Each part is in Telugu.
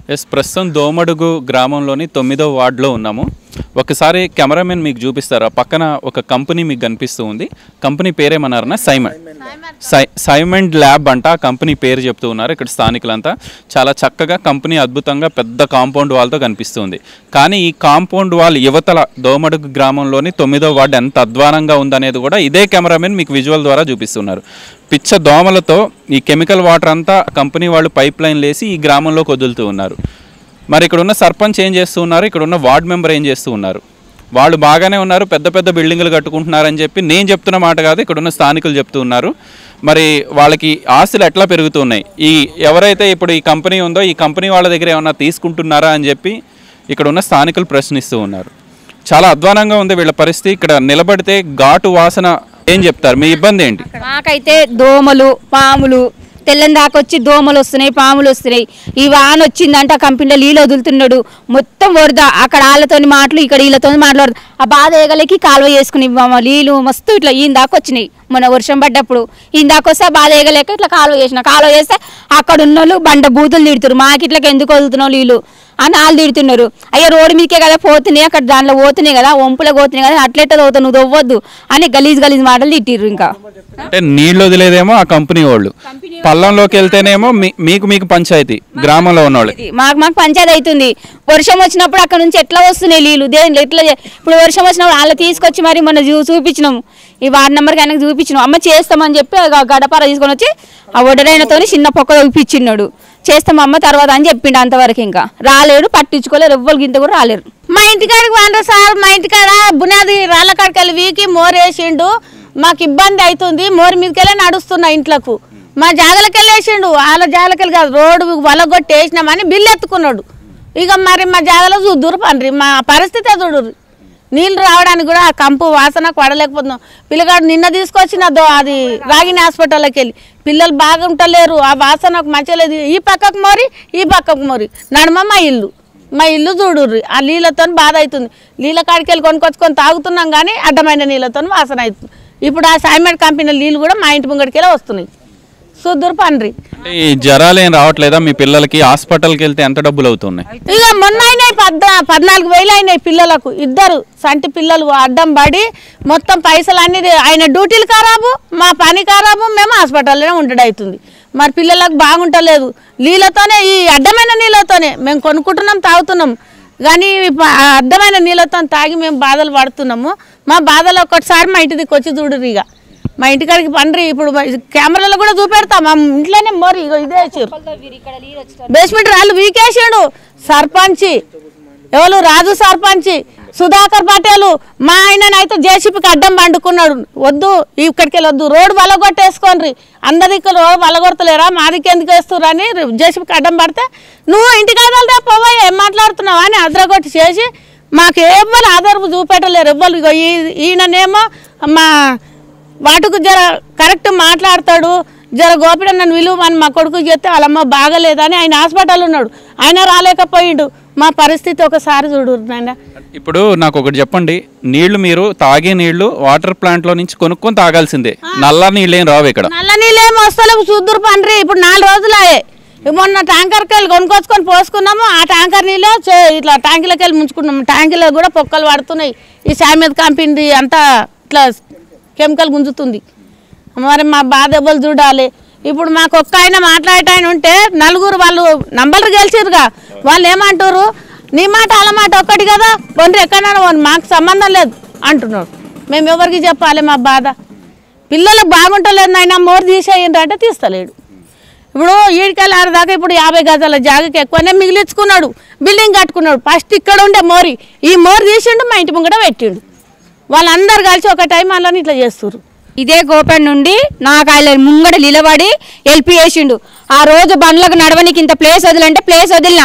ఎస్ ప్రస్తుతం దోమడుగు గ్రామంలోని తొమ్మిదో వార్డులో ఉన్నాము ఒకసారి కెమెరామెన్ మీకు చూపిస్తారా పక్కన ఒక కంపెనీ మీకు కనిపిస్తూ ఉంది కంపెనీ పేరేమన్నారన్నా సైమండ్ సై సైమండ్ ల్యాబ్ అంట ఆ కంపెనీ పేరు చెప్తూ ఉన్నారు ఇక్కడ స్థానికులంతా చాలా చక్కగా కంపెనీ అద్భుతంగా పెద్ద కాంపౌండ్ వాల్తో కనిపిస్తుంది కానీ ఈ కాంపౌండ్ వాల్ యువతల దోమడుగు గ్రామంలోని తొమ్మిదో వార్డు ఎంత అధ్వానంగా ఉందనేది కూడా ఇదే కెమెరామెన్ మీకు విజువల్ ద్వారా చూపిస్తున్నారు పిచ్చ దోమలతో ఈ కెమికల్ వాటర్ అంతా కంపెనీ వాళ్ళు పైప్ లైన్ లేసి ఈ గ్రామంలోకి వదులుతూ ఉన్నారు మరి ఇక్కడ ఉన్న సర్పంచ్ ఏం చేస్తూ ఉన్నారు ఇక్కడ ఉన్న వార్డ్ మెంబర్ ఏం చేస్తూ ఉన్నారు వాళ్ళు బాగానే ఉన్నారు పెద్ద పెద్ద బిల్డింగులు కట్టుకుంటున్నారని చెప్పి నేను చెప్తున్న మాట కాదు ఇక్కడ ఉన్న స్థానికులు చెప్తూ ఉన్నారు మరి వాళ్ళకి ఆస్తులు ఎట్లా పెరుగుతున్నాయి ఈ ఎవరైతే ఇప్పుడు ఈ కంపెనీ ఉందో ఈ కంపెనీ వాళ్ళ దగ్గర ఏమన్నా తీసుకుంటున్నారా అని చెప్పి ఇక్కడ ఉన్న స్థానికులు ప్రశ్నిస్తూ ఉన్నారు చాలా అధ్వానంగా ఉంది వీళ్ళ పరిస్థితి ఇక్కడ నిలబడితే ఘాటు వాసన ఏం చెప్తారు మీ ఇబ్బంది ఏంటి మాకైతే దోమలు పాములు తెల్లని దాకా వచ్చి దోమలు వస్తున్నాయి పాములు వస్తున్నాయి ఈ వాన వచ్చిందంటే ఆ కంపెనీలో నీళ్ళు వదులుతున్నాడు మొత్తం వరద అక్కడ వాళ్ళతోని మాటలు ఇక్కడ వీళ్ళతో మాట్లాడు ఆ బాధ ఏగలకి కాలువ వేసుకుని మా నీళ్ళు మస్తు ఇట్లా ఈయన దాకా వచ్చినాయి మొన్న వర్షం పడ్డప్పుడు ఈయన దాకా వస్తే ఆ బాధ ఏగలేక ఇట్లా కాలువ చేసిన కాలువ చేస్తే అక్కడ ఉన్న వాళ్ళు బండ బూతులు తిడుతున్నారు మాకు ఇట్లకి ఎందుకు వదులుతున్నావు నీళ్ళు అని వాళ్ళు తిడుతున్నారు అయ్యో రోడ్డు మీదకే కదా పోతున్నాయి అక్కడ దాంట్లో పోతున్నాయి కదా వంపులో పోతున్నాయి కదా అట్లెట్ట పోతావు నువ్వు తవ్వద్దు అని గలీజ్ గలీజ్ మాటలు తిట్టిర్రు ఇంకా అంటే నీళ్ళు వదిలేదేమో ఆ కంపెనీ వాళ్ళు పల్లంలోకి వెళ్తేనేమో మీ- మీకు మీకు పంచాయతీ గ్రామంలో ఉన్న వాళ్ళకి ఇది మాకు మాకు పంచాయతీ అవుతుంది వర్షం వచ్చినప్పుడు అక్కడ నుంచి ఎట్లా వస్తున్నాయి నీళ్ళు దేని ఎట్లా చే- ఇప్పుడు వర్షం వచ్చినప్పుడు వాళ్ళు తీసుకొచ్చి మరి మన చూ చూపించినాము ఈ వార్డు నెంబర్కి ఆయనకు చూపించినాం అమ్మ చేస్తామని చెప్పి ఆ గడపార తీసుకొని వచ్చి ఆ ఒడరైనతో చిన్న పొక్క చూపించిన్నాడు చేస్తాం అమ్మ తర్వాత అని చెప్పిండు అంతవరకు ఇంకా రాలేడు పట్టించుకోలేరు ఎవ్వరికి ఇంత కూడా రాలేరు మా ఇంటికాడికి వాండ్రు సార్ మా ఇంటికాడ బునాది రాళ్ళ కాడికి వెళ్ళి వీకి మోరేసిండు మాకు ఇబ్బంది అవుతుంది మోరి మీదకెళ్ళి నడుస్తున్నా ఇంట్లోకు మా జాగలకి వెళ్ళేసిండు వాళ్ళ జాగలకి కాదు రోడ్డు వలగొట్టి వేసినామని బిల్లు ఎత్తుకున్నాడు ఇక మరి మా జాగలో చూద్దురు పండ్రి మా పరిస్థితి చూడుర్రి నీళ్ళు రావడానికి కూడా ఆ కంపు వాసన పడలేకపోతున్నాం పిల్లగాడు నిన్న తీసుకొచ్చిన దో అది రాగిని హాస్పిటల్లోకి వెళ్ళి పిల్లలు బాగుంటలేరు ఆ వాసన మంచిగా లేదు ఈ పక్కకు మోరి ఈ పక్కకు మోరి నడుమ మా ఇల్లు మా ఇల్లు చూడుర్రి ఆ నీళ్ళతో బాధ అవుతుంది నీళ్ళ కాడికి వెళ్ళి కొనుక్కొచ్చుకొని తాగుతున్నాం కానీ అడ్డమైన నీళ్ళతో వాసన అవుతుంది ఇప్పుడు ఆ సాయిమెంట్ కంపెనీ నీళ్ళు కూడా మా ఇంటి ముంగడికి వెళ్ళి వస్తున్నాయి చూద్దురు పండ్రి అంటే ఈ జ్వరాలు ఏం రావట్లేదా మీ పిల్లలకి హాస్పిటల్కి వెళ్తే ఎంత డబ్బులు అవుతున్నాయి ఇక మొన్న అయినాయి పద్ద పద్నాలుగు వేలు అయినాయి పిల్లలకు ఇద్దరు సంటి పిల్లలు అడ్డం పడి మొత్తం పైసలు అన్ని ఆయన డ్యూటీలు ఖరాబు మా పని ఖరాబు మేము హాస్పిటల్లోనే ఉండడం అవుతుంది మరి పిల్లలకు బాగుంటలేదు నీళ్ళతోనే ఈ అడ్డమైన నీళ్ళతోనే మేము కొనుక్కుంటున్నాం తాగుతున్నాం కానీ ఈ ప- ఆ అడ్డమైన నీళ్ళతో తాగి మేము బాధలు పడుతున్నాము మా బాధలు ఒక్కటిసారి మా ఇంటి దిక్కు వచ్చి చూడుర్రి ఇక మా ఇంటికాడికి పండ్రి ఇప్పుడు మా- కెమెరాలో కూడా చూపెడతాం మా ఇంట్లోనే మోరి ఇగో ఇదే వచ్చారు బేస్మెంట్ రాళ్ళు వీకేసాడు సర్పంచి ఎవరు రాజు సర్పంచి సుధాకర్ పటేలు మా ఆయననైతే జేసీపీకి అడ్డం పండుకున్నాడు వద్దు ఇక్కడికి వెళ్ళి వద్దు రోడ్డు వలగొట్టేసుకోండి అందరి ఇక్కడ రోడ్డు వలగొడతలేరా మా దిక్కు ఎందుకు వేస్తుర్రు అని జేసీపీకి అడ్డం పడితే నువ్వు ఇంటికి వెళ్తే పోవా ఏం మాట్లాడుతున్నావు అని అద్రగొట్టి చేసి మాకు ఎవ్వరు ఆధారపు చూపెట్టలేరు ఎవ్వరు ఇగో ఈ- ఈయననేమో మా వాటికి జర కరెక్ట్ మాట్లాడతాడు జర గోపిడ నన్ను విలువమని మా కొడుకు చెప్తే వాళ్ళమ్మ బాగలేదని ఆయన హాస్పిటల్ ఉన్నాడు ఆయన రాలేకపోయిండు మా పరిస్థితి ఒకసారి చూడు నాయన ఇప్పుడు నాకు ఒకటి చెప్పండి నీళ్లు మీరు తాగే నీళ్లు వాటర్ ప్లాంట్ లో నుంచి కొనుక్కొని తాగాల్సిందే నల్ల నీళ్ళు ఏం రావు ఇక్కడ నల్ల నీళ్ళేమో వస్తలేవు చూద్దురు పండ్రి ఇప్పుడు నాలుగు రోజులు అయ్యాయి మొన్న ట్యాంకర్కి వెళ్ళి కొనుక్కొచ్చుకొని పోసుకున్నాము ఆ ట్యాంకర్ నీళ్ళే చే- ఇట్లా ట్యాంకులోకి వెళ్ళి ముంచుకున్నాము ట్యాంకులో కూడా పొక్కలు పడుతున్నాయి ఈ సామెత కంపెనీ అంతా ఇట్లా కెమికల్ గుంజుతుంది మరి మా బాధ ఎవరు చూడాలి ఇప్పుడు మాకు ఒక్క ఆయన మాట్లాడే ఆయన ఉంటే నలుగురు వాళ్ళు నంబర్లు గెలిచిరుగా వాళ్ళు ఏమంటారు నీ మాట వాళ్ళ మాట ఒక్కటి కదా పొండ్రి ఎక్కడన్నా పోండి, మాకు సంబంధం లేదు అంటున్నారు మేము ఎవరికి చెప్పాలి మా బాధ పిల్లలకు బాగుంటలేదు నాయన మోరు తీసేయండి అంటే తీస్తలేడు ఇప్పుడు ఈడికెళ్ళి ఆడదాకా ఇప్పుడు యాభై గజాల జాగకి ఎక్కువనే మిగిలించుకున్నాడు బిల్డింగ్ కట్టుకున్నాడు ఫస్ట్ ఇక్కడ ఉండే మోరి ఈ మోరు తీసిండు మా ఇంటి ముంగట పెట్టిండు వాళ్ళందరూ కలిసి ఒక టైం అందులోనే ఇట్లా చేస్తారు ఇదే గోపెన్ నుండి నాకు ఆయన ముంగడ నిలబడి ఎల్పి వేసిండు ఆ రోజు బండ్లకు నడవనికి ఇంత ప్లేస్ వదిలంటే ప్లేస్ వదిలిన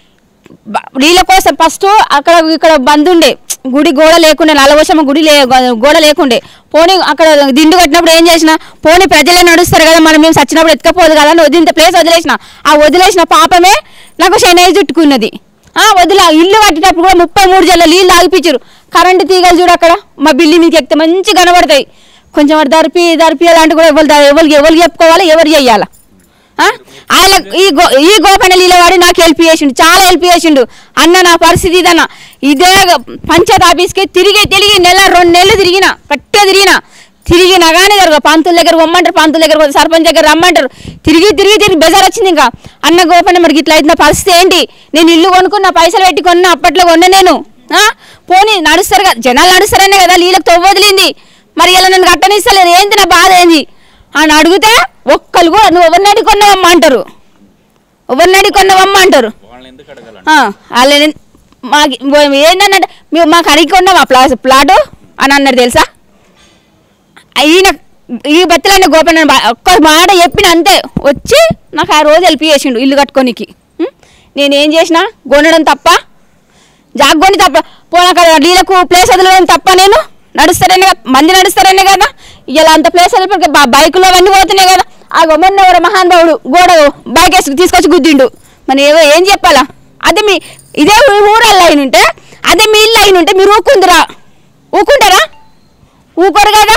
బ- నీళ్ళ కోసం ఫస్ట్ అక్కడ ఇక్కడ బంద్ ఉండే గుడి గోడ లేకుండే నలవశమ గుడి లే గోడ లేకుండే పోనీ అక్కడ దిండు కట్టినప్పుడు ఏం చేసిన పోనీ ప్రజలే నడుస్తారు కదా మనం మేము చచ్చినప్పుడు ఎత్తుకపోదు కదా అని వదిలింత ప్లేస్ వదిలేసిన ఆ వదిలేసిన పాపమే నాకు శనై చుట్టుకున్నది ఆ వదిలే ఇల్లు కట్టేటప్పుడు కూడా ముప్పై మూడు జల్ల నీళ్ళు ఆగిపించారు కరెంటు తీగలు చూడు అక్కడ మా బిల్లి మీకు ఎక్కితే మంచి కనబడతాయి కొంచెం వాడు దరిపి దరిపి అలాంటి కూడా ఎవరు ఎవరికి ఎవరికి చెప్పుకోవాలి ఎవరు చెయ్యాలా ఆ? ఆయన ఈ గో ఈ గోపన లీలవాడి నాకు హెల్ప్ చేసిండు చాలా హెల్ప్ చేసిండు అన్న నా పరిస్థితి ఇదన్న ఇదే పంచాయత్ ఆఫీస్కి తిరిగి తిరిగి నెల రెండు నెలలు తిరిగిన కట్టే తిరిగిన తిరిగినా కానీ జరగ పంతుల దగ్గర పొమ్మంటారు పంతుల దగ్గర పోతే సర్పంచ్ దగ్గర రమ్మంటారు తిరిగి తిరిగి తిరిగి బెజార్ వచ్చింది ఇంకా అన్న గోపన్న మరి ఇట్లా అయితే నా పరిస్థితి ఏంటి నేను ఇల్లు కొనుక్కున్న పైసలు పెట్టి కొన్న అప్పట్లో కొన్న నేను ఆ? పోనీ నడుస్తారు కదా జనాలు నడుస్తారనే కదా నీళ్ళకి తవ్వదిలింది మరి ఇలా నన్ను కట్టనిస్తలేదు ఏంది నా బాధ ఏంది అని అడిగితే ఒక్కరు కూడా నువ్వు ఎవరిని అడిగి కొన్నావమ్మా అంటారు ఎవరిని అడిగి కొన్నావమ్మా అంటారు వాళ్ళని ఎందుకు అడగాల ఆ, వాళ్ళని మాకు ఏంటంటే మేము మాకు అడిగి కొన్నాం ఆ ప్లా ప్లాటు అని అన్నారు తెలుసా ఈయన ఈ బత్తలైన గోపన్న బా- ఒక్క మాట చెప్పిన అంతే వచ్చి నాకు ఆ రోజు హెల్ప్ చేసిండు ఇల్లు కట్టుకోనికి ఉం? నేనేం చేసినా కొనడం తప్ప జాగ్కొని తప్ప పోనాక నీళ్ళకు ప్లేస్ వదలడం తప్ప నేను నడుస్తారనే కదా మంది నడుస్తారనే కదా ఇలా అంత ప్లేస్ వదిలిపోయి బ- బైకులో అవన్నీ పోతున్నాయి కదా ఆ మొన్న ఎవరో మహానుభావుడు గోడ బైక్ వేసి తీసుకొచ్చి గుద్దిండు మరి ఏవో ఏం చెప్పాలా అదే మీ ఇదే మీ ఊరల్లో అయిన ఉంటే అదే మీ ఇల్లు అయిన ఉంటే మీరు ఊకుందిరా ఊకుంటారా ఊకోరు కదా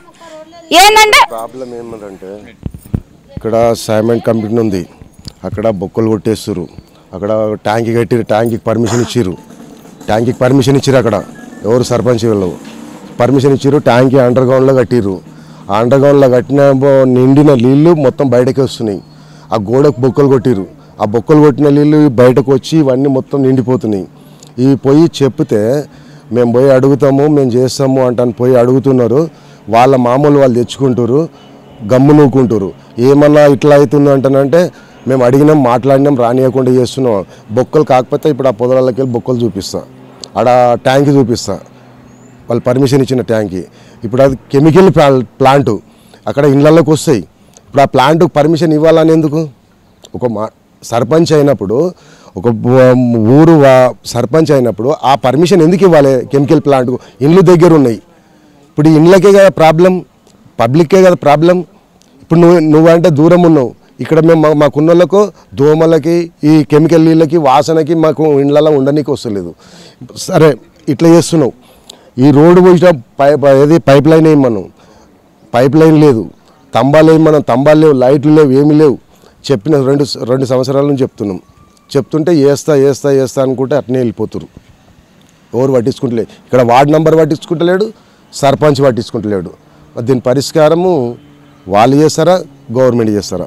ఏంటంటే ప్రాబ్లం ఏమంటే ఇక్కడ సైమెంట్ కంపెనీ ఉంది అక్కడ బొక్కలు కొట్టేస్తారు అక్కడ ట్యాంక్ కట్టిరు ట్యాంక్కి పర్మిషన్ ఇచ్చిర్రు ట్యాంక్కి పర్మిషన్ ఇచ్చిర్రు అక్కడ ఎవరు సర్పంచ్ వీళ్ళు పర్మిషన్ ఇచ్చిర్రు ట్యాంక్ అండర్ గ్రౌండ్లో కట్టిర్రు ఆ అండర్ గ్రౌండ్లో కట్టిన బో- నిండిన నీళ్ళు మొత్తం బయటకి వస్తున్నాయి ఆ గోడకు బొక్కలు కొట్టిర్రు ఆ బొక్కలు కొట్టిన నీళ్ళు బయటకు వచ్చి ఇవన్నీ మొత్తం నిండిపోతున్నాయి ఇవి పోయి చెప్తే మేము పోయి అడుగుతాము మేము చేస్తాము అంటాను పోయి అడుగుతున్నారు వాళ్ళ మామూలు వాళ్ళు తెచ్చుకుంటారు గమ్ము నూకుంటారు ఏమన్నా ఇట్లా అవుతుంది అంటానంటే మేము అడిగినాం మాట్లాడినాం రానియకుండా చేస్తున్నాం బొక్కలు కాకపోతే ఇప్పుడు ఆ పొదలకి వెళ్ళి బొక్కలు చూపిస్తా ఆడ ట్యాంక్ చూపిస్తా వాళ్ళు పర్మిషన్ ఇచ్చిన ట్యాంక్కి ఇప్పుడు అది కెమికల్ ప్లా ప్లాంటు అక్కడ ఇళ్ళలోకి వస్తాయి ఇప్పుడు ఆ ప్లాంట్కి పర్మిషన్ ఇవ్వాలని ఎందుకు ఒక మా సర్పంచ్ అయినప్పుడు ఒక బ- ఊరు వా- సర్పంచ్ అయినప్పుడు ఆ పర్మిషన్ ఎందుకు ఇవ్వాలి కెమికల్ ప్లాంట్కు ఇండ్లు దగ్గర ఉన్నాయి ఇప్పుడు ఈ ఇండ్లకే కదా ప్రాబ్లం పబ్లిక్కే కదా ప్రాబ్లం ఇప్పుడు నువ్వు నువ్వంటే దూరం ఉన్నావు ఇక్కడ మేము మా- మాకున్న వాళ్ళకు దోమలకి ఈ కెమికల్ నీళ్ళకి వాసనకి మాకు ఇండ్లలో ఉండనీకి వస్తలేదు సరే ఇట్లా చేస్తున్నావు ఈ రోడ్డు పోసిన పైప్ ఏది పైప్ లైన్ వేయమన్నాం పైప్ లైన్ లేదు తంబాలు వేయమన్నాం తంబాలు లేవు లైట్లు లేవు ఏమీ లేవు చెప్పిన రెండు రెండు సంవత్సరాల నుంచి చెప్తున్నాం చెప్తుంటే వేస్తా వేస్తా వేస్తా అనుకుంటే అట్నే వెళ్ళిపోతురు ఎవరు పట్టించుకుంటలేడు ఇక్కడ వార్డు నంబర్ పట్టించుకుంటలేడు సర్పంచ్ పట్టించుకుంటలేడు మరి దీని పరిష్కారము వాళ్ళు చేస్తారా గవర్నమెంట్ చేస్తారా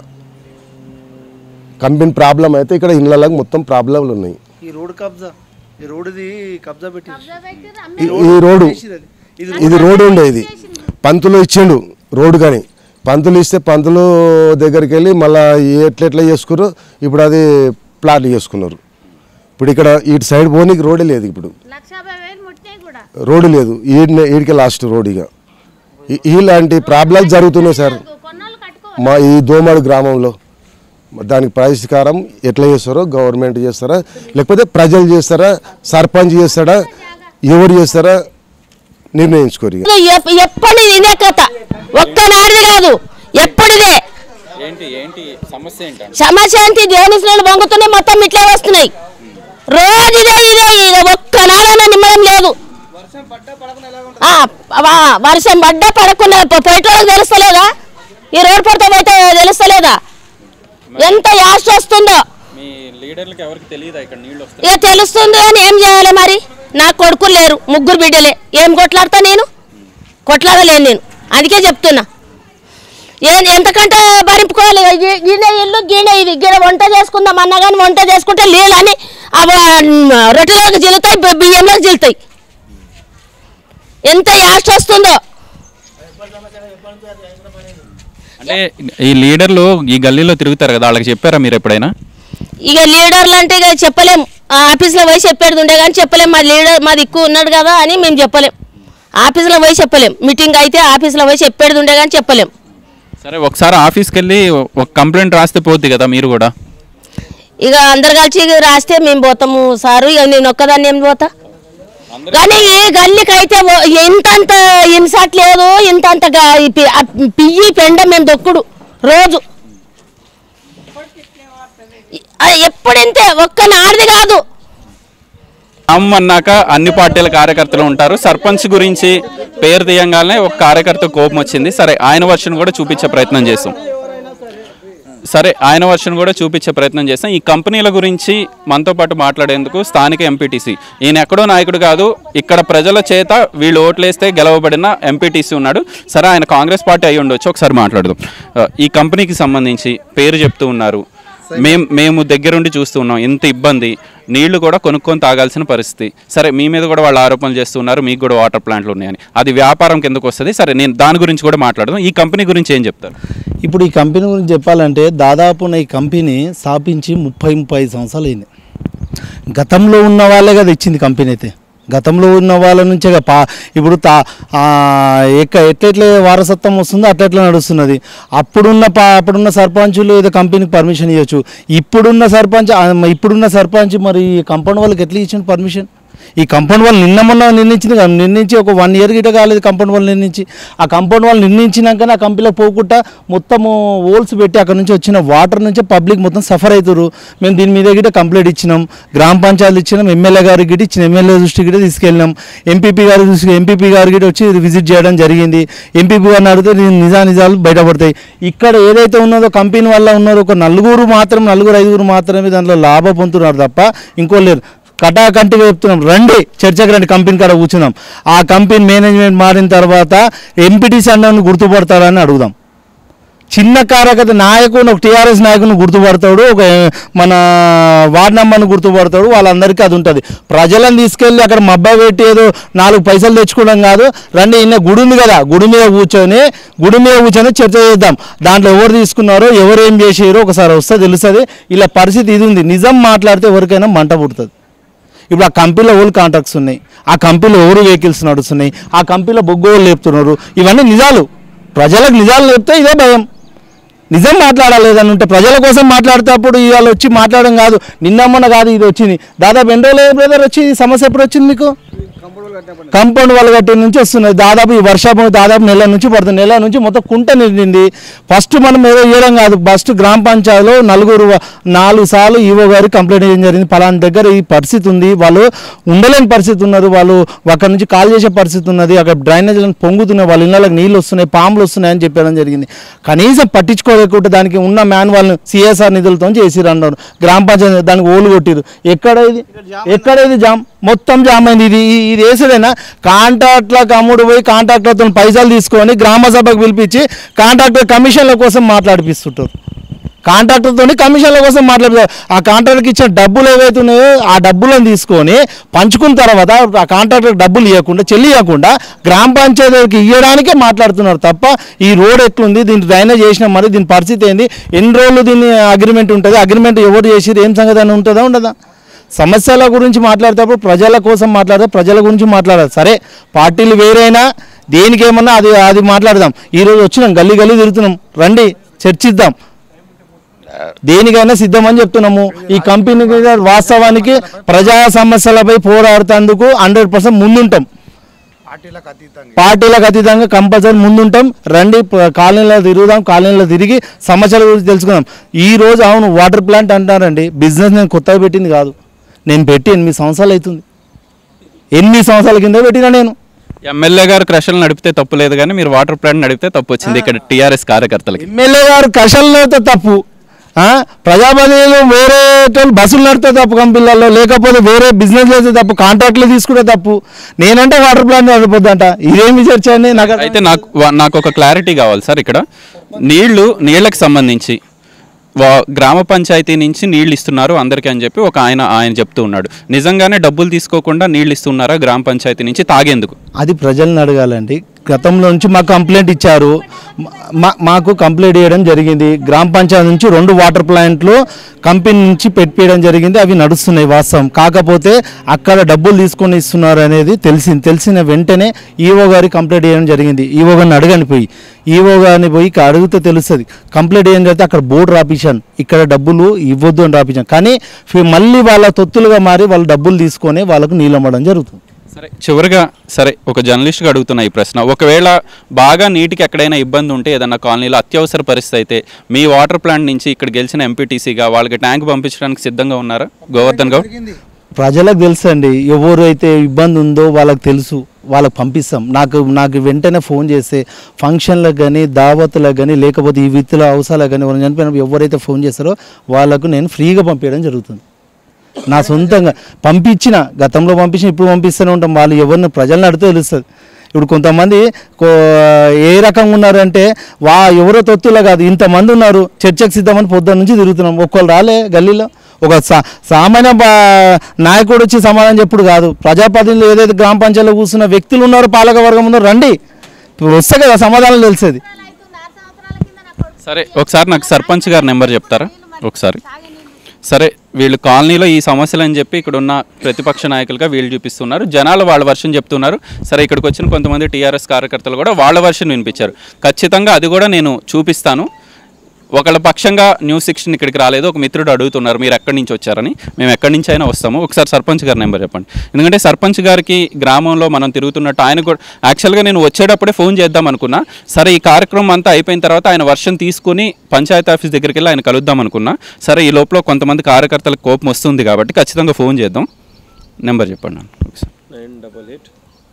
కంపెనీ ప్రాబ్లం అయితే ఇక్కడ ఇళ్ళకి మొత్తం ప్రాబ్లంలు ఉన్నాయి ఈ రోడ్ కబ్జా ఈ రోడ్డుది కబ్జా పెట్టి ఈ- ఈ రోడ్డు ఇది రోడ్డు ఉండే ఇది పంతులు ఇచ్చిండు రోడ్డు కానీ పంతులు ఇస్తే పంతులు దగ్గరికి వెళ్ళి మళ్ళీ ఎట్లెట్లా చేసుకున్నారు ఇప్పుడు అది ప్లాట్ చేసుకున్నారు ఇప్పుడు ఇక్కడ ఇటు సైడ్ పోనీకి రోడ్డే లేదు ఇప్పుడు రోడ్డు లేదు ఈడినే ఈడికే లాస్ట్ రోడ్ ఇక ఈ- ఇలాంటి ప్రాబ్లాలు జరుగుతున్నాయి సార్ మా ఈ దోమడు గ్రామంలో దానికి పరిష్కారం ఎట్లా చేస్తారో గవర్నమెంట్ చేస్తారా లేకపోతే ప్రజలు చేస్తారా సర్పంచ్ చేస్తాడా ఎవరు చేస్తారా నిర్ణయించుకోరు ఇక. ఎప్- ఎప్పటి ఇదే కథ ఒక్కనాడిది కాదు ఎప్పటిదే ఏంటి ఏంటి సమస్య ఏంటంటే సమస్య ఏంటి దేవుని స్నేహాలు వంగుతున్నాయి మొత్తం ఇట్లే వస్తున్నాయి రోజు ఇదే ఇదే ఇదే ఒక్కనాడైనా నిమ్మడం లేదు ఆ, ఆ, వర్షం పడ్డా పడకుండా పోయేటోళ్ళకి తెలుస్తలేదా ఈ రోడ్ పడితే పోతే తెలుస్తలేదా ఎంత యాస్ట్ వస్తుందో మీ లీడర్లకు ఎవరికి తెలియదా ఇక్కడ నీళ్ళు వస్తాయి ఇక తెలుస్తుంది అని ఏం చేయాలి మరి నా కొడుకులు లేరు ముగ్గురు బిడ్డలే ఏం కొట్లాడతా నేను కొట్లాడలేను నేను అందుకే చెప్తున్నా ఏ ఎంతకంటే భరింపుకోవాలి ఈ- గీనే ఇల్లు గీనే ఇది గీడ వంట చేసుకుందాం అన్నా కానీ వంట చేసుకుంటే నీళ్ళని అవి రొట్టెలోకి జిల్లుతాయి బి- బియ్యంలోకి జిల్లుతాయి ఎంత యాస్ట్ వస్తుందో అంటే ఈ లీడర్లు ఈ గల్లీలో తిరుగుతారు కదా వాళ్ళకి చెప్పారా మీరు ఎప్పుడైనా ఇక లీడర్లు అంటే ఇక చెప్పలేం ఆ ఆఫీస్లో పోయి చెప్పేది ఉండే కానీ చెప్పలేం మా లీడర్ మా దిక్కు ఉన్నాడు కదా అని మేము చెప్పలేం ఆఫీస్లో పోయి చెప్పలేం మీటింగ్ అయితే ఆఫీస్లో పోయి చెప్పేది ఉండే కానీ చెప్పలేం సరే ఒకసారి ఆఫీస్కి వెళ్ళి ఒక కంప్లైంట్ రాస్తే పోద్ది కదా మీరు కూడా ఇక అందరు కలిసి రాస్తే మేము పోతాము సారు ఇక నేను ఒక్కదాన్ని ఏం పోతా కానీ ఈ గల్లీకి అయితే ఓ- ఇంతంత ఇన్సట్ లేదు ఇంతంత గా- ఈ పి- ఆ పియ్యి పెండ మేము దొక్కుడు రోజు ఆ ఎప్పుడింతే ఒక్క నాడిది కాదు అమ్మ అన్నాక అన్ని పార్టీల కార్యకర్తలు ఉంటారు సర్పంచ్ గురించి పేరు తీయంగానే ఒక కార్యకర్త కోపం వచ్చింది సరే ఆయన వర్షన్ కూడా చూపించే ప్రయత్నం చేస్తాం సరే ఆయన వర్షన్ కూడా చూపించే ప్రయత్నం చేస్తాం ఈ కంపెనీల గురించి మనతో పాటు మాట్లాడేందుకు స్థానిక ఎంపీటీసీ ఈయన ఎక్కడో నాయకుడు కాదు ఇక్కడ ప్రజల చేత వీళ్ళు ఓట్లేస్తే గెలవబడిన ఎంపీటీసీ ఉన్నాడు సరే ఆయన కాంగ్రెస్ పార్టీ అయి ఉండొచ్చు ఒకసారి మాట్లాడదాం ఆ, ఈ కంపెనీకి సంబంధించి పేరు చెప్తూ ఉన్నారు మేము మేము దగ్గరుండి చూస్తూ ఉన్నాం ఇంత ఇబ్బంది నీళ్లు కూడా కొనుక్కొని తాగాల్సిన పరిస్థితి సరే మీ మీద కూడా వాళ్ళు ఆరోపణలు చేస్తున్నారు మీకు కూడా వాటర్ ప్లాంట్లు ఉన్నాయని అది వ్యాపారం కిందకు వస్తుంది సరే నేను దాని గురించి కూడా మాట్లాడదాం ఈ కంపెనీ గురించి ఏం చెప్తారు ఇప్పుడు ఈ కంపెనీ గురించి చెప్పాలంటే దాదాపు నా ఈ కంపెనీ స్థాపించి ముప్పై ముప్పై ఐదు సంవత్సరాలు అయింది గతంలో ఉన్న వాళ్ళే కదా ఇచ్చింది కంపెనీ అయితే గతంలో ఉన్న వాళ్ళ నుంచే కదా పా ఇప్పుడు తా ఆ, ఎక్క ఎట్లెట్లే వారసత్వం వస్తుందో అట్లెట్లా నడుస్తున్నది అప్పుడున్న పా అప్పుడున్న సర్పంచులు ఏదో కంపెనీకి పర్మిషన్ ఇవ్వచ్చు ఇప్పుడున్న సర్పంచ్ ఆ, ఇప్పుడున్న సర్పంచ్ మరి ఈ కంపౌండ్ వాళ్ళకి ఎట్లా ఇచ్చిన పర్మిషన్ ఈ కంపౌండ్ వాళ్ళు నిన్న మొన్న నిర్ణయించింది కదా నిర్ణయించి ఒక వన్ ఇయర్ గిట కాలేదు కంపౌండ్ వాళ్ళు నిర్ణయించి ఆ కంపౌండ్ వాళ్ళు నిర్ణయించినాకనే ఆ కంపెనీలో పోకుండా మొత్తము హోల్స్ పెట్టి అక్కడ నుంచి వచ్చిన వాటర్ నుంచి పబ్లిక్ మొత్తం సఫర్ అవుతారు మేము దీని మీద గిట కంప్లైంట్ ఇచ్చినాం గ్రామ పంచాయతీ ఇచ్చినాం ఎమ్మెల్యే గారికి గిట ఇచ్చిన ఎమ్మెల్యే దృష్టికి గిట తీసుకెళ్ళినాం ఎంపీపీ గారి దృష్టికి ఎంపీపీ గారి గిట వచ్చి విజిట్ చేయడం జరిగింది ఎంపీపీ గారిని అడిగితే దీని నిజా నిజాలు బయటపడతాయి ఇక్కడ ఏదైతే ఉన్నదో కంపెనీ వల్ల ఉన్నారో ఒక నలుగురు మాత్రం నలుగురు ఐదుగురు మాత్రమే దాంట్లో లాభ పొందుతున్నారు తప్ప ఇంకో లేరు కటాకంటిగా చెప్తున్నాం రండి చర్చకు రండి కంపెనీ కాడ కూర్చున్నాం ఆ కంపెనీ మేనేజ్మెంట్ మారిన తర్వాత ఎంపీటీసీ అన్నను గుర్తుపడతాడని అడుగుదాం చిన్న కారకత నాయకుని ఒక టీఆర్ఎస్ నాయకుని గుర్తుపడతాడు ఒక మన వార్డ్ నెంబర్ని గుర్తుపడతాడు వాళ్ళందరికీ అది ఉంటుంది ప్రజలను తీసుకెళ్ళి అక్కడ మబ్బా పెట్టి ఏదో నాలుగు పైసలు తెచ్చుకోవడం కాదు రండి ఇన్న గుడి ఉంది కదా గుడి మీద కూర్చొని గుడి మీద కూర్చొని చర్చ చేద్దాం దాంట్లో ఎవరు తీసుకున్నారో ఎవరు ఏం చేసారో ఒకసారి వస్తే తెలుస్తుంది ఇలా పరిస్థితి ఇది ఉంది నిజం మాట్లాడితే ఎవరికైనా మంట పుడుతుంది ఇప్పుడు ఆ కంపెనీలో ఎవరు కాంట్రాక్ట్స్ ఉన్నాయి ఆ కంపెనీలో ఎవరు వెహికల్స్ నడుస్తున్నాయి ఆ కంపెనీలో బొగ్గోళ్ళు లేపుతున్నారు ఇవన్నీ నిజాలు ప్రజలకు నిజాలు లేపితే ఇదే భయం నిజం మాట్లాడాలి ఏదైనా ఉంటే ప్రజల కోసం మాట్లాడేటప్పుడు ఇవాళ వచ్చి మాట్లాడడం కాదు నిన్న మొన్న కాదు ఇది వచ్చింది దాదాపు ఎన్ని రోజులు బ్రదర్ వచ్చి ఈ సమస్య ఎప్పుడు వచ్చింది మీకు కంపౌండ్ వాళ్ళ గట్టి నుంచి వస్తున్నది దాదాపు ఈ వర్షం దాదాపు నెల నుంచి పడుతుంది నెల నుంచి మొత్తం కుంట నిండింది ఫస్ట్ మనం ఏదో చేయడం కాదు ఫస్ట్ గ్రామ పంచాయతీలో నలుగురు నాలుగు సార్లు ఈవో గారి కంప్లైంట్ చేయడం జరిగింది పలానా దగ్గర ఈ పరిస్థితి ఉంది వాళ్ళు ఉండలేని పరిస్థితి ఉన్నారు వాళ్ళు అక్కడ నుంచి కాల్ చేసే పరిస్థితి ఉన్నది అక్కడ డ్రైనేజీలను పొంగుతున్నాయి వాళ్ళ ఇళ్ళకి నీళ్ళు వస్తున్నాయి పాములు వస్తున్నాయి అని చెప్పడం జరిగింది కనీసం పట్టించుకోలేకుంటే దానికి ఉన్న మాన్యువల్ని సిఎస్ఆర్ నిధులతో చేసిరు అన్నారు గ్రామ పంచాయతీ దానికి ఓలు కొట్టిరు ఎక్కడ ఇది ఎక్కడ ఇది జామ్ మొత్తం జామ్ అయింది ఇది ఈ- ఇది వేసేదైనా కాంట్రాక్ట్లకు అమ్ముడు పోయి కాంట్రాక్టర్తో పైసలు తీసుకొని గ్రామ సభకు పిలిపించి కాంట్రాక్టర్ కమిషన్ల కోసం మాట్లాడిపిస్తుంటారు కాంట్రాక్టర్తో కమిషన్ల కోసం మాట్లాడుతారు ఆ కాంట్రాక్టర్కి ఇచ్చిన డబ్బులు ఏవైతే ఉన్నాయో ఆ డబ్బులను తీసుకొని పంచుకున్న తర్వాత ఆ కాంట్రాక్టర్ డబ్బులు ఇవ్వకుండా చెల్లి ఇవ్వకుండా గ్రామ పంచాయతీకి ఇవ్వడానికే మాట్లాడుతున్నారు తప్ప ఈ రోడ్ ఎట్లుంది దీన్ని డ్రైనేజ్ చేసిన మరి దీని పరిస్థితి ఏంది ఎన్ని రోజులు దీన్ని అగ్రిమెంట్ ఉంటుంది అగ్రిమెంట్ ఎవరు చేసిరు ఏం సంగతి అని ఉంటుందా ఉండదా సమస్యల గురించి మాట్లాడేటప్పుడు ప్రజల కోసం మాట్లాడితే ప్రజల గురించి మాట్లాడాలి సరే పార్టీలు వేరైనా దేనికి ఏమన్నా అది అది మాట్లాడదాం ఈరోజు వచ్చినాం గల్లీ గల్లీ తిరుగుతున్నాం రండి చర్చిద్దాం దేనికైనా సిద్ధమని చెప్తున్నాము ఈ కంపెనీ మీద వాస్తవానికి ప్రజా సమస్యలపై పోరాడుతందుకు హండ్రెడ్ పర్సెంట్ ముందుంటాం పార్టీలకు అతీతంగా కంపల్సరీ ముందుంటాం రండి ప- కాలనీలో తిరుగుదాం కాలనీలో తిరిగి సమస్యల గురించి తెలుసుకుందాం ఈ రోజు అవును వాటర్ ప్లాంట్ అంటారండి బిజినెస్ నేను కొత్తగా పెట్టింది కాదు నేను పెట్టి ఎనిమిది సంవత్సరాలు అవుతుంది ఎనిమిది సంవత్సరాల కింద పెట్టినా నేను ఎమ్మెల్యే గారు క్రషలు నడిపితే తప్పు లేదు కానీ మీరు వాటర్ ప్లాంట్ నడిపితే తప్పు వచ్చింది ఇక్కడ టీఆర్ఎస్ కార్యకర్తలకి ఎమ్మెల్యే గారు కషల్లో తప్పు ఆ? ప్రజాప్రతినిధులు వేరే వాళ్ళు బస్సులు నడితే తప్పు కంపెనీలలో లేకపోతే వేరే బిజినెస్ అయితే తప్పు కాంట్రాక్ట్లు తీసుకుంటే తప్పు నేనంటే వాటర్ ప్లాంట్ నడిపోద్దంట ఇదేమి చర్చ అండి నాకు అర్థం అయితే నాకు వా- నాకు ఒక క్లారిటీ కావాలి సార్ ఇక్కడ నీళ్లు నీళ్ళకి సంబంధించి వా- గ్రామ పంచాయతీ నుంచి నీళ్ళు ఇస్తున్నారు అందరికీ అని చెప్పి ఒక ఆయన ఆయన చెప్తూ ఉన్నాడు నిజంగానే డబ్బులు తీసుకోకుండా నీళ్ళు ఇస్తున్నారా గ్రామ పంచాయతీ నుంచి తాగేందుకు అది ప్రజల్ని అడగాలండి గతంలో నుంచి మాకు కంప్లైంట్ ఇచ్చారు మా- మాకు కంప్లైంట్ చేయడం జరిగింది గ్రామ పంచాయతీ నుంచి రెండు వాటర్ ప్లాంట్లు కంపెనీ నుంచి పెట్టియడం జరిగింది అవి నడుస్తున్నాయి వాస్తవం కాకపోతే అక్కడ డబ్బులు తీసుకొని ఇస్తున్నారు అనేది తెలిసింది తెలిసిన వెంటనే ఈవో గారి కంప్లైంట్ చేయడం జరిగింది ఈవో గారిని అడగని పోయి ఈవో గారిని పోయి ఇక్కడ అడిగితే తెలుస్తుంది కంప్లైంట్ చేయడం జరిగితే అక్కడ బోర్డు రాపించాను ఇక్కడ డబ్బులు ఇవ్వద్దు అని రాపించాను కానీ ఫి- మళ్ళీ వాళ్ళ తొత్తులుగా మారి వాళ్ళు డబ్బులు తీసుకొని వాళ్ళకు నీళ్ళమ్మడం జరుగుతుంది సరే చివరిగా సరే ఒక జర్నలిస్ట్గా అడుగుతున్నా ఈ ప్రశ్న ఒకవేళ బాగా నీటికి ఎక్కడైనా ఇబ్బంది ఉంటే ఏదన్నా కాలనీలో అత్యవసర పరిస్థితి అయితే మీ వాటర్ ప్లాంట్ నుంచి ఇక్కడ గెలిచిన ఎంపీటీసీగా వాళ్ళకి ట్యాంక్ పంపించడానికి సిద్ధంగా ఉన్నారా గోవర్ధన్ గౌడ్ ప్రజలకు తెలుసు అండి ఎవరైతే ఇబ్బంది ఉందో వాళ్ళకి తెలుసు వాళ్ళకి పంపిస్తాం నాకు నాకు వెంటనే ఫోన్ చేస్తే ఫంక్షన్లకు కానీ దావతులకు కానీ లేకపోతే ఈ విత్తుల అవసరాలకు కానీ ఎవరైనా చనిపోయినప్పుడు ఎవరైతే ఫోన్ చేస్తారో వాళ్ళకు నేను ఫ్రీగా పంపించడం జరుగుతుంది నా సొంతంగా పంపించిన గతంలో పంపించిన ఇప్పుడు పంపిస్తూనే ఉంటాం వాళ్ళు ఎవరిని ప్రజలను అడిగితే తెలుస్తుంది ఇప్పుడు కొంతమంది కో- ఏ రకంగా ఉన్నారంటే వా ఎవరో తొత్తులో కాదు ఇంతమంది ఉన్నారు చర్చకు సిద్ధమని పొద్దున్న నుంచి తిరుగుతున్నాం ఒక్కళ్ళు రాలే గల్లీలో ఒక సా సామాన్య బా- నాయకుడు వచ్చి సమాధానం చెప్పుడు కాదు ప్రజాప్రతినిధులు ఏదైతే గ్రామ పంచాయతీలో కూర్చున్న వ్యక్తులు ఉన్నారో పాలక వర్గం ఉన్నారో రండి ఇప్పుడు వస్తే కదా సమాధానం తెలిసేది సరే ఒకసారి నాకు సర్పంచ్ గారి నెంబర్ చెప్తారా ఒకసారి సరే వీళ్ళు కాలనీలో ఈ సమస్యలు అని చెప్పి ఇక్కడ ఉన్న ప్రతిపక్ష నాయకులుగా వీళ్ళు చూపిస్తున్నారు జనాలు వాళ్ళ వర్షన్ చెప్తున్నారు సరే ఇక్కడికి వచ్చిన కొంతమంది టీఆర్ఎస్ కార్యకర్తలు కూడా వాళ్ళ వర్షన్ వినిపించారు ఖచ్చితంగా అది కూడా నేను చూపిస్తాను ఒకళ్ళ పక్షంగా న్యూస్ సిక్స్టీన్ ఇక్కడికి రాలేదు ఒక మిత్రుడు అడుగుతున్నారు మీరు ఎక్కడి నుంచి వచ్చారని మేము ఎక్కడి నుంచి అయినా వస్తాము ఒకసారి సర్పంచ్ గారి నెంబర్ చెప్పండి ఎందుకంటే సర్పంచ్ గారికి గ్రామంలో మనం తిరుగుతున్నట్టు ఆయన కూడా యాక్చువల్గా నేను వచ్చేటప్పుడే ఫోన్ చేద్దాం అనుకున్నా సరే ఈ కార్యక్రమం అంతా అయిపోయిన తర్వాత ఆయన వర్షం తీసుకుని పంచాయతీ ఆఫీస్ దగ్గరికి వెళ్ళి ఆయన కలుద్దాం అనుకున్నా సరే ఈ లోపల కొంతమంది కార్యకర్తలకు కోపం వస్తుంది కాబట్టి ఖచ్చితంగా ఫోన్ చేద్దాం నెంబర్ చెప్పండి నాకు ఒకసారి నైన్ డబల్ ఎయిట్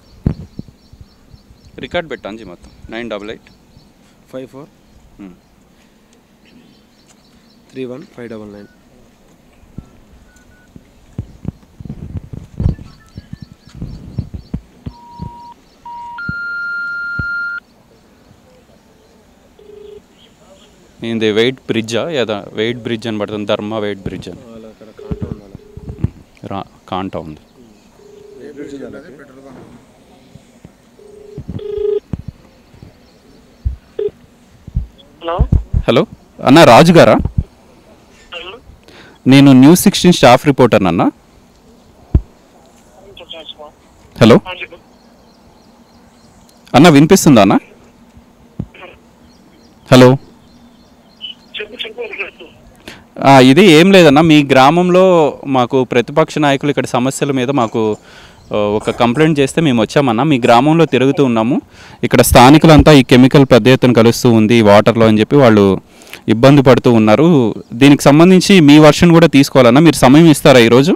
రికార్డ్ పెట్టాను జీ మొత్తం nine double eight five four three one five double nine ఇది వెయిట్ బ్రిడ్జా ఏదా వెయిట్ బ్రిడ్జ్ అని పడుతుంది ధర్మ వెయిట్ బ్రిడ్జ్ అని అక్కడ కాంటా ఉండాలి రా కాంటా ఉంది హలో హలో అన్న రాజు గారా నేను న్యూస్ సిక్స్టీన్ స్టాఫ్ రిపోర్టర్ అన్న హలో అన్న వినిపిస్తుందా అన్న హలో చెప్పు చెప్పు ఆ, ఇది ఏం లేదన్న మీ గ్రామంలో మాకు ప్రతిపక్ష నాయకులు ఇక్కడ సమస్యల మీద మాకు ఆ, ఒక కంప్లైంట్ చేస్తే మేము వచ్చామన్న మీ గ్రామంలో తిరుగుతూ ఉన్నాము ఇక్కడ స్థానికులంతా ఈ కెమికల్ పెద్ద ఎత్తున కలుస్తూ ఉంది ఈ వాటర్లో అని చెప్పి వాళ్ళు ఇబ్బంది పడుతూ ఉన్నారు దీనికి సంబంధించి మీ వర్షన్ కూడా తీసుకోవాలన్నా మీరు సమయం ఇస్తారా ఈరోజు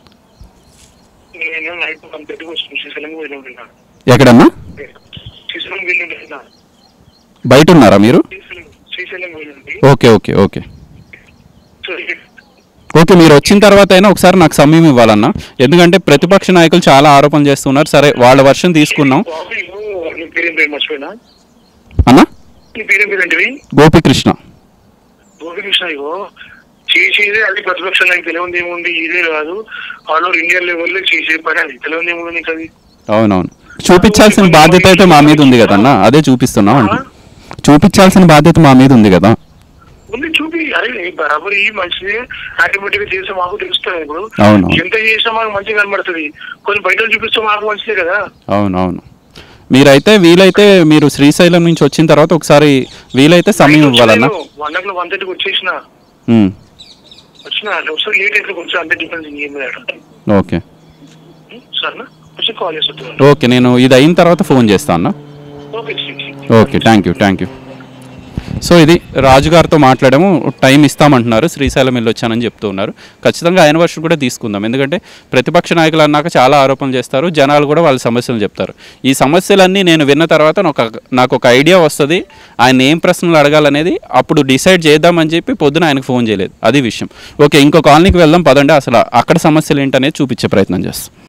నేను నైట్ కంప్లీట్ వచ్చిన శ్రీశైలం వెళ్ళి ఉంటున్నా ఎక్కడన్నా శ్రీశైలం వెళ్ళి ఉంటున్నా బయట ఉన్నారా మీరు శ్రీశైలం శ్రీశైలం వెళ్ళి okay okay okay so okay మీరు వచ్చిన తర్వాత అయినా ఒకసారి నాకు సమయం ఇవ్వాలన్నా ఎందుకంటే ప్రతిపక్ష నాయకులు చాలా ఆరోపణలు చేస్తున్నారు సరే వాళ్ళ వర్షం తీసుకున్నాం బాబు ఇగో, నీ పేరేం పేరు మర్చిపోయినా అన్నా నీ పేరేం పేరు అంటే గోపికృష్ణ గోపికృష్ణ ఇగో చేసేదే అది ప్రతిపక్షం నాకు తెలియదు ఏముంది ఇదే కాదు ఆల్ ఓవర్ ఇండియా లెవెల్లో చేసే పని అది తెలియదు ఏముంది నీకు అది అవునవును చూపించాల్సిన బాధ్యత అయితే మా మీద ఉంది కదన్నా అదే చూపిస్తున్నాం అండి చూపించాల్సిన బాధ్యత మా మీద ఉంది కదా ఉంది చూపి అరే బరాబర్ ఈ మంచిది ఆటోమేటిక్ గా చేస్తే మాకు తెలుస్తుంది ఇప్పుడు అవును. ఎంత చేసినా మాకు మంచిగా కనబడుతుంది కొన్ని బయట చూపిస్తే మాకు మంచిదే కదా అవునవును మీరైతే వీలైతే మీరు శ్రీశైలం నుంచి వచ్చిన తర్వాత ఒకసారి వీలైతే సమయం ఇవ్వాలన్నా వన్ ఓ వన్ థర్టీకి వచ్చేసిన ఉమ్, వచ్చిన ఒకసారి లేట్ అయితే కొంచెం అంతే డిఫరెన్స్ ఏం లేదు ఓకే సరేనా వచ్చి కాల్ చేస్తుంది ఓకే నేను ఇది అయిన తర్వాత ఫోన్ చేస్తాను అన్న okay okay thank you thank you so ఇది రాజుగారితో మాట్లాడాము టైం ఇస్తామంటున్నారు శ్రీశైలం వెళ్ళి వచ్చానని చెప్తూ ఉన్నారు ఖచ్చితంగా ఆయన వర్షం కూడా తీసుకుందాం ఎందుకంటే ప్రతిపక్ష నాయకులు అన్నాక చాలా ఆరోపణలు చేస్తారు జనాలు కూడా వాళ్ళ సమస్యలు చెప్తారు ఈ సమస్యలన్నీ నేను విన్న తర్వాత నాకు ఒక- నాకు ఒక ఐడియా వస్తుంది ఆయన ఏం ప్రశ్నలు అడగాలనేది అప్పుడు డిసైడ్ చేద్దామని చెప్పి పొద్దున ఆయనకు ఫోన్ చేయలేదు అది విషయం ఓకే ఇంకో కాలనీకి వెళ్దాం పదండి అసలు అక్కడ సమస్యలు ఏంటనేది చూపించే ప్రయత్నం చేస్తాం